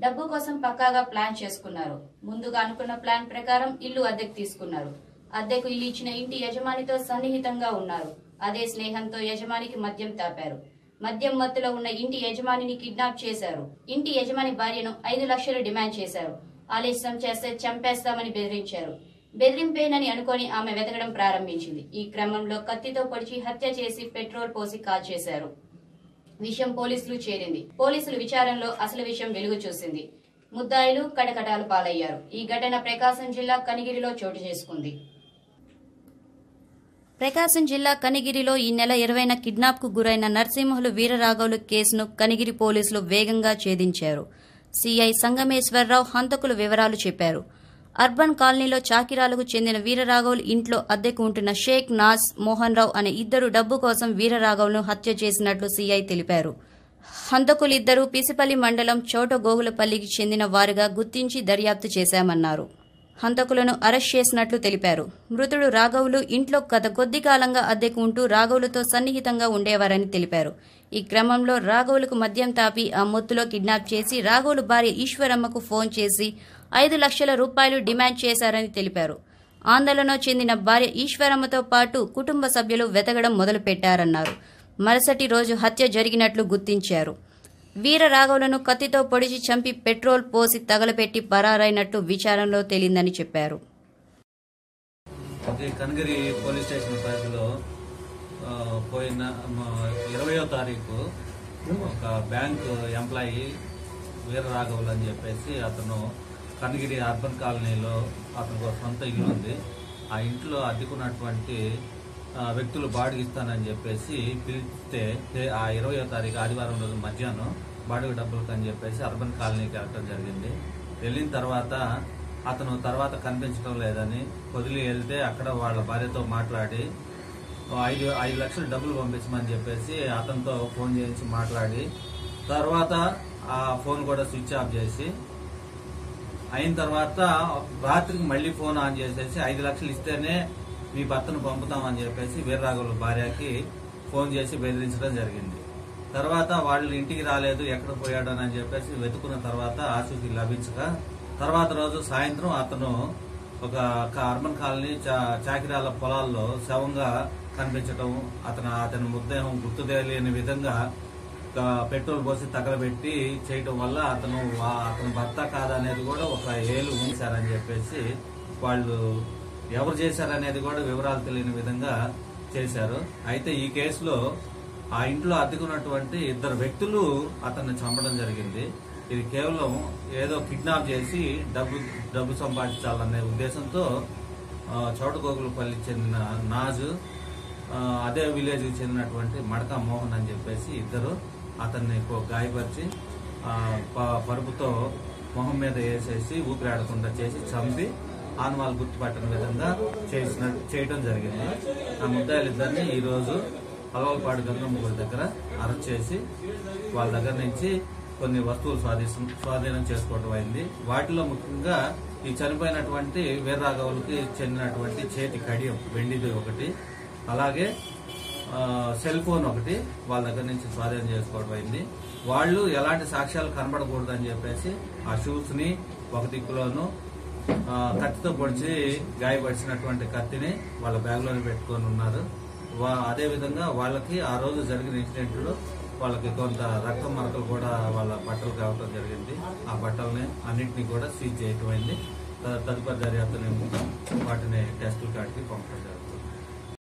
డబ్బు కోసం పక్కాగా ప్లాన్ చేసుకున్నారు ముందుగా అనుకున్న ప్లాన్ ప్రకారం ఇల్లు అద్దెకు తీసుకున్నారు అద్దెకు ఇల్లు ఇచ్చిన ఇంటి యజమానితో సన్నిహితంగా ఉన్నారు అదే స్నేహంతో యజమానికి మద్యం తాపారు మద్యం మత్తులో ఉన్న ఇంటి యజమానిని కిడ్నాప్ చేశారు ఇంటి యజమాని భార్యను ఐదు లక్షలు డిమాండ్ చేశారు ఆలస్యం చేస్తే చంపేస్తామని బెదిరించారు బెదిరింపేనని అనుకొని ఆమె వెతకడం ప్రారంభించింది ఈ క్రమంలో కత్తితో పొడిచి హత్య చేసి పెట్రోల్ పోసి కాల్చేశారు విషయం పోలీసులు చేరింది పోలీసుల విచారణలో అసలు విషయం వెలుగు చూసింది ముద్దాయిలు కటకటాలు పాలయ్యారు ఈ ఘటన ప్రకాశం జిల్లా కనిగిరిలో చోటు చేసుకుంది ప్రకాశం జిల్లా కనిగిరిలో ఈ నెల ఇరవైన కిడ్నాప్ కు గురైన నరసింహులు వీరరాఘవులు కేసును కనిగిరి పోలీసులు వేగంగా ఛేదించారు సిఐ సంగమేశ్వరరావు హంతకుల వివరాలు చెప్పారు అర్బన్ కాలనీలో చాకిరాలకు చెందిన వీరరాఘవులు ఇంట్లో అద్దెకు ఉంటున్న షేక్ నాస్ మోహన్ రావు అనే ఇద్దరు డబ్బు కోసం వీరరాఘవులను హత్య చేసినట్లు సిఐ తెలిపారు హంతకులిద్దరూ పిసిపల్లి మండలం చోట గోగులపల్లికి చెందిన వారుగా గుర్తించి దర్యాప్తు చేశామన్నారు హంతకులను అరెస్ట్ చేసినట్లు తెలిపారు మృతుడు రాఘవులు ఇంట్లో గత కొద్ది కాలంగా అద్దెకు ఉంటూ రాఘవులతో సన్నిహితంగా ఉండేవారని తెలిపారు ఈ క్రమంలో రాఘవులకు మద్యం తాపి ఆ మొత్తులో కిడ్నాప్ చేసి రాఘవులు భార్య ఈశ్వరమ్మకు ఫోన్ చేసి ఐదు లక్షల రూపాయలు డిమాండ్ చేశారని తెలిపారు ఆందోళన చెందిన భార్య ఈశ్వరమ్మతో పాటు కుటుంబ సభ్యులు వెతకడం మొదలుపెట్టారన్నారు మరుసటి రోజు హత్య జరిగినట్లు గుర్తించారు వీర రాఘవులను కత్తితో పొడిచి చంపి పెట్రోల్ పోసి తగలపెట్టి పరారైనట్టు విచారణలో తేలిందని చెప్పారు అది కనగిరి పోలీస్ స్టేషన్ పరిధిలో ఆ, పోయిన ఇరవయో తారీఖు ఒక బ్యాంక్ ఎంప్లాయీ వీరరాఘవులు అని చెప్పేసి అతను కనగిరి అర్బన్ కాలనీలో అతనికి ఒక సొంత ఇల్లు ఉంది ఆ ఇంట్లో అద్దెకున్నటువంటి ఆ, వ్యక్తులు బాడిగ ఇస్తానని చెప్పేసి పిలిస్తే ఏ- ఆ ఇరవయో తారీఖు ఆదివారం రోజు మధ్యాహ్నం బాడిగ డబ్బులకు అని చెప్పేసి అర్బన్ కాలనీకి వెళ్ళడం జరిగింది వెళ్ళిన తర్వాత అతను తర్వాత కనిపించడం లేదని వదిలి వెళ్తే అక్కడ వాళ్ళ భార్యతో మాట్లాడి ఓ ఐదు ఐదు లక్షలు డబ్బులు పంపించమని చెప్పేసి అతనితో ఫోన్ చేయించి మాట్లాడి తర్వాత ఆ ఫోన్ కూడా స్విచ్ ఆఫ్ చేసి అయిన తర్వాత రాత్రికి మళ్ళీ ఫోన్ ఆన్ చేసేసి ఐదు లక్షలు ఇస్తేనే మీ భర్తను పంపుతామని చెప్పేసి వీర్రాఘవుల భార్యకి ఫోన్ చేసి బెదిరించడం జరిగింది తర్వాత వాళ్ళు ఇంటికి రాలేదు ఎక్కడ పోయాడు అని చెప్పేసి వెతుకున్న తర్వాత ఆచూకీ లభించక తర్వాత రోజు సాయంత్రం అతను ఒక క- అర్బన్ కాలనీ చా- చాకిరాల పొలాల్లో శవంగా కనిపించటం అతను అతని మృతదేహం గుర్తు తెలియని విధంగా ఒక పెట్రోల్ పోసి తగలబెట్టి చేయటం వల్ల అతను వా- అతని భర్త కాదనేది కూడా ఒక ఏలు ఉంచారని చెప్పేసి వాళ్ళు ఎవరు చేశారనేది కూడా వివరాలు తెలియని విధంగా చేశారు అయితే ఈ కేసులో ఆ ఇంట్లో అద్దెకున్నటువంటి ఇద్దరు వ్యక్తులు అతన్ని చంపడం జరిగింది ఇది కేవలం ఏదో కిడ్నాప్ చేసి డబ్బు డబ్బు సంపాదించాలనే ఉద్దేశంతో ఆ, చౌటగోగులపల్లికి చెందిన నాజు ఆ, అదే విలేజ్ కి చెందినటువంటి మడక మోహన్ అని చెప్పేసి ఇద్దరు అతన్ని కో- గాయపరిచి ఆ, ప- పరుపుతో మొహం మీద వేసేసి ఊపిరాడకుండా చేసి చంపి ఆనవాళ్ళు గుర్తుపట్టని విధంగా చేసిన చేయడం జరిగింది ఆ ముద్దాయిలిద్దరిని ఈ రోజు అలవలపాడు గంగమ్మ గుడి దగ్గర అరెస్ట్ చేసి వాళ్ళ దగ్గర నుంచి కొన్ని వస్తువులు స్వాధీనం స్వాధీనం చేసుకోవడం అయింది వాటిలో ముఖ్యంగా ఈ చనిపోయినటువంటి వీరరాఘవులకి చెందినటువంటి చేతి కడియం వెండిది ఒకటి అలాగే ఆ, సెల్ ఫోన్ ఒకటి వాళ్ళ దగ్గర నుంచి స్వాధీనం చేసుకోవడం అయింది వాళ్ళు ఎలాంటి సాక్ష్యాలు కనబడకూడదని చెప్పేసి ఆ షూస్ ని ఒక దిక్కులోను ఆ, కత్తితో పొడిచి గాయపరిచినటువంటి కత్తిని వాళ్ళ బ్యాగ్ లోనే పెట్టుకొని ఉన్నారు వా- అదే విధంగా వాళ్ళకి ఆ రోజు జరిగిన ఇన్సిడెంట్ లో వాళ్ళకి కొంత రక్తం మరకలు కూడా వాళ్ళ బట్టలు కావడం జరిగింది ఆ బట్టల్ని అన్నింటినీ కూడా సీజ్ చేయటం అయింది త- తదుపరి దర్యాప్తు నిమిత్తం వాటిని టెస్టుల కాడికి పంపడం జరుగుతుంది